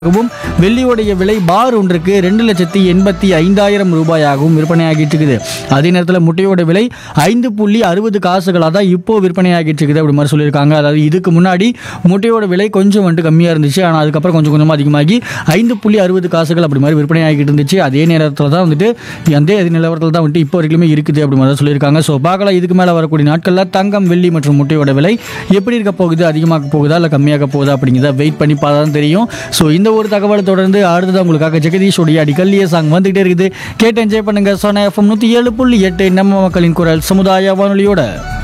ரூபாயாகவும் வெள்ளியோடைய விலை பார் ஒன்றுக்கு ரெண்டு லட்சத்தி எண்பத்தி ஐந்தாயிரம் ரூபாயாகவும் விற்பனையாகிட்டு இருக்குது அதே நேரத்தில் முட்டையோட விலை ஐந்து புள்ளி அறுபது காசுகளாக தான் இப்போ விற்பனையாகிட்டு இருக்குது அப்படி மாதிரி சொல்லியிருக்காங்க அதாவது இதுக்கு முன்னாடி முட்டையோட விலை கொஞ்சம் வந்துட்டு கம்மியாக இருந்துச்சு ஆனால் அதுக்கப்புறம் கொஞ்சம் கொஞ்சமாக அதிகமாகி ஐந்து புள்ளி அறுபது காசுகள் அப்படி மாதிரி விற்பனையாகிட்டு இருந்துச்சு அதே நேரத்தில் தான் வந்துட்டு அதே நிலவரத்தில் தான் வந்துட்டு இப்போ வரைக்குமே இருக்குது அப்படி மாதிரி தான் சொல்லியிருக்காங்க ஸோ பார்க்கலாம் இதுக்கு மேலே வரக்கூடிய நாட்களில் தங்கம் வெள்ளி மற்றும் முட்டையோட விலை எப்படி இருக்க போகுது அதிகமாக போகுதா இல்லை கம்மியாக போகுதா அப்படிங்கிறத வெயிட் பண்ணி பார்த்தா தான் தெரியும் ஸோ இந்த ஒரு தகவலை தொடர்ந்து அடுத்தது உங்களுக்காக ஜெகதீஷோடைய அடிக்கல்லிய சாங் வந்துகிட்டே இருக்குது கேட்டு என்ஜாய் பண்ணுங்க சோனா எஃப்எம் நூற்றி ஏழு புள்ளி எட்டு நம்ம மக்களின் குரல் சமுதாய வானொலியோட